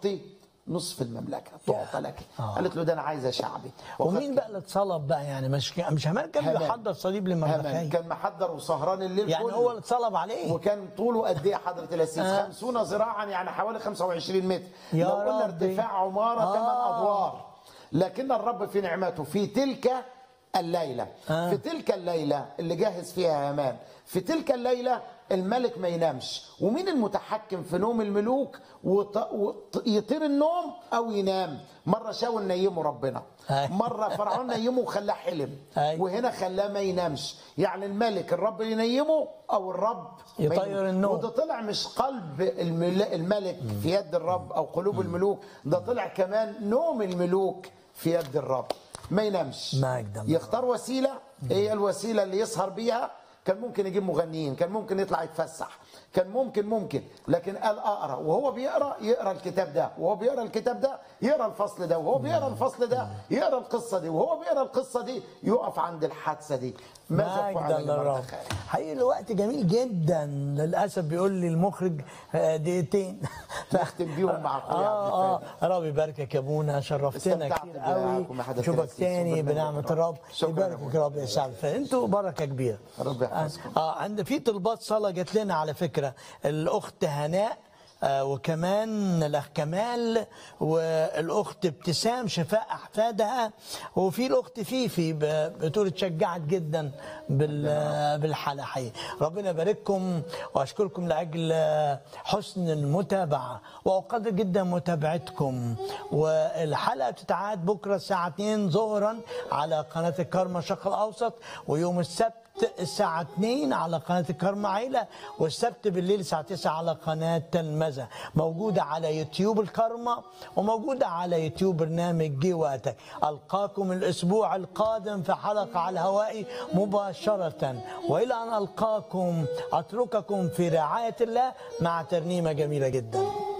تعطي نصف المملكه تعطى لك قالت له ده انا عايزه شعبي ومين بقى اللي اتصلب بقى يعني مش مش همان كان هامان. بيحضر صليب هامان لمردخاي كان محضر وسهران الليل يعني كله. هو اللي اتصلب عليه وكان طوله قد ايه حضره الاسيس آه. 50 ذراعا يعني حوالي 25 متر يا لو قلنا ربي. ارتفاع عماره آه. 8 ادوار لكن الرب في نعمته في تلك الليله آه. في تلك الليله اللي جهز فيها هامان في تلك الليله الملك ما ينامش ومين المتحكم في نوم الملوك وط... وط... يطير النوم او ينام مره شاول نيمه ربنا أي. مره فرعون نيمه وخلاه حلم أي. وهنا خلاه ما ينامش يعني الملك الرب ينيمه او الرب ما يطير ينامش. النوم. وده طلع مش قلب المل- الملك في يد الرب او قلوب الملوك ده طلع كمان نوم الملوك في يد الرب ما ينامش مجد الله. يختار وسيله هي الوسيله اللي يسهر بيها كان ممكن يجيب مغنيين كان ممكن يطلع يتفسح كان ممكن ممكن لكن قال اقرا وهو بيقرا يقرا الكتاب ده وهو بيقرا الكتاب ده يقرا الفصل ده وهو بيقرا الفصل ده يقرا القصه دي وهو بيقرا القصه دي يقف عند الحادثه دي ماذا مجدا فعل للرب لمردخاي حقيقي الوقت جميل جدا للاسف بيقول لي المخرج آه، دقيقتين نختم بيهم مع اخويا عبد اه الفاتح اه رب يباركك يا ابونا شرفتنا استمتعت كتير قوي بمعاكم يا حضرة نشوفك الأسيس تاني وبرنامج بنعمه الرب. الرب شكراً يا يباركك أبونا. رب يا شعب فانتوا بركه كبيره رب يحفظكم. اه عند في طلبات صلاه جات لنا على فكره الاخت هناء آه وكمان الاخ كمال والاخت ابتسام شفاء احفادها وفي الاخت فيفي ب- بتقول اتشجعت جدا بال- بالحلقه حقيقي ربنا يبارككم واشكركم لاجل حسن المتابعه واقدر جدا متابعتكم والحلقه بتتعاد بكره الساعه 2 ظهرا على قناه الكرمه الشرق الاوسط ويوم السبت الساعة 2 على قناة الكرم عيلة والسبت بالليل الساعة 9 على قناة تلمذة موجودة على يوتيوب الكرمة وموجودة على يوتيوب برنامج جي وقتك ألقاكم الأسبوع القادم في حلقة على الهواء مباشرة وإلى أن ألقاكم أترككم في رعاية الله مع ترنيمة جميلة جدا